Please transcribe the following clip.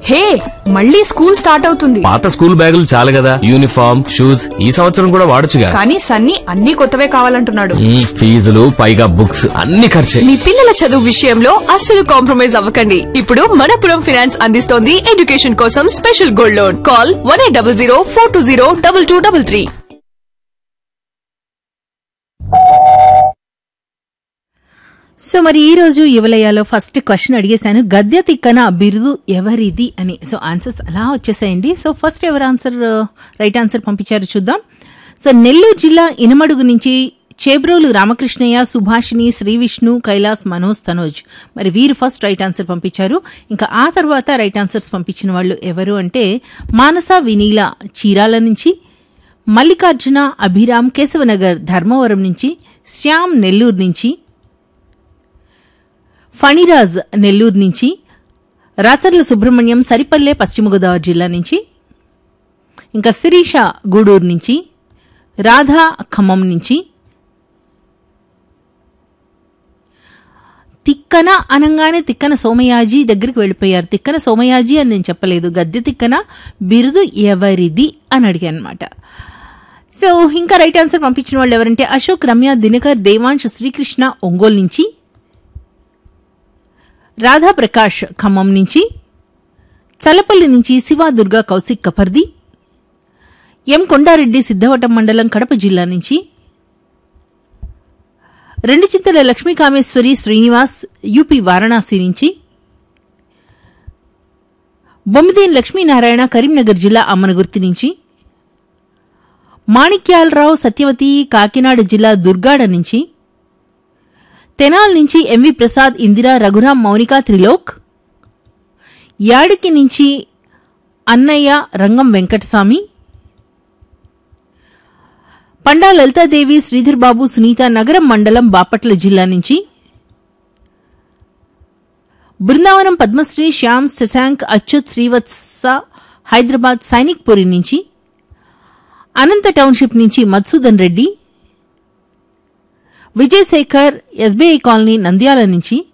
హే మళ్ళీ school start అవుతుంది పాత స్కూల్ బ్యాగులు చాలు కదా యూనిఫామ్ షూస్ ఈ సంవత్సరం కూడా వాడొచ్చుగా కానీ సన్నీ అన్ని కొత్తవే కావాలంటున్నాడు మ్మ్, ఫీజులు పైగా బుక్స్ అన్ని ఖర్చే మీ పిల్లల చదువు విషయంలో అస్సలు కాంప్రమైజ్ అవ్వకండి ఇప్పుడు మనపురం ఫినాన్స్ అందిస్తోంది ఎడ్యుకేషన్ కోసం special gold loan call one eight double zero four two zero double two double three so మరి ఈ రోజు యువలయాలో ఫస్ట్ క్వశ్చన్ అడిగేశాను గద్య తిక్కన బిరుదు ఎవరిది అని సో ఆన్సర్స్ అలా వచ్చేసాయండి సో ఫస్ట్ ఎవరు ఆన్సర్ రైట్ ఆన్సర్ పంపించారు చూద్దాం సో నెల్లూరు జిల్లా ఇనమడుగు నుంచి చేబ్రోలు రామకృష్ణయ్య సుభాషిణి శ్రీ విష్ణు కైలాస్ మనోజ్ తనోజ్ మరి వీరు ఫస్ట్ రైట్ ఆన్సర్ పంపించారు ఇంకా ఆ తర్వాత రైట్ ఆన్సర్స్ పంపించిన వాళ్ళు ఎవరు అంటే మానస వినీల చీరాల నుంచి మల్లికార్జున అభిరామ్ కేశవనగర్ ధర్మవరం నుంచి శ్యామ్ నెల్లూరు నుంచి ఫణిరాజ్ నెల్లూరు నుంచి రాచర్ల సుబ్రహ్మణ్యం సరిపల్లె పశ్చిమ గోదావరి జిల్లా నుంచి ఇంకా శిరీష గూడూరు నుంచి రాధా ఖమ్మం నుంచి తిక్కన అనంగానే తిక్కన సోమయాజీ దగ్గరికి వెళ్ళిపోయారు తిక్కన సోమయాజీ అని నేను చెప్పలేదు గద్దె తిక్కన బిరుదు ఎవరిది అని అడిగాను అనమాట సో ఇంకా రైట్ ఆన్సర్ పంపించిన వాళ్ళు ఎవరంటే అశోక్ రమ్య దినకర్ దేవాంశ్ శ్రీకృష్ణ ఒంగోలు నుంచి రాధాప్రకాష్ ఖమ్మం నుంచి చలపల్లి నుంచి శివ దుర్గా కౌశిక్ కపర్ది ఎం కొండారెడ్డి సిద్ధవటం మండలం కడప జిల్లా నుంచి రెండు చింతల లక్ష్మీ కామేశ్వరి శ్రీనివాస్ యూపీ వారణాసి నుంచి బొమ్మిదేని లక్ష్మీనారాయణ కరీంనగర్ జిల్లా అమ్మనగుర్తి నుంచి మాణిక్యాలరావు సత్యవతి కాకినాడ జిల్లా దుర్గాడ నుంచి తెనాల్ నుంచి ఎంవి ప్రసాద్ ఇందిరా రఘురాం మౌనిక త్రిలోక్ యాడికి నుంచి అన్నయ్య రంగం వెంకటస్వామి పండా లలితాదేవి శ్రీధర్ బాబు సునీత నగరం మండలం బాపట్ల జిల్లా నుంచి బృందావనం పద్మశ్రీ శ్యామ్ శశాంక్ అచ్యుత్ శ్రీవత్స హైదరాబాద్ సైనిక్ పురి నుంచి అనంత టౌన్షిప్ నుంచి మధుసూదన్ రెడ్డి విజయశేఖర్ ఎస్బీఐ కాలనీ నంద్యాల నుంచి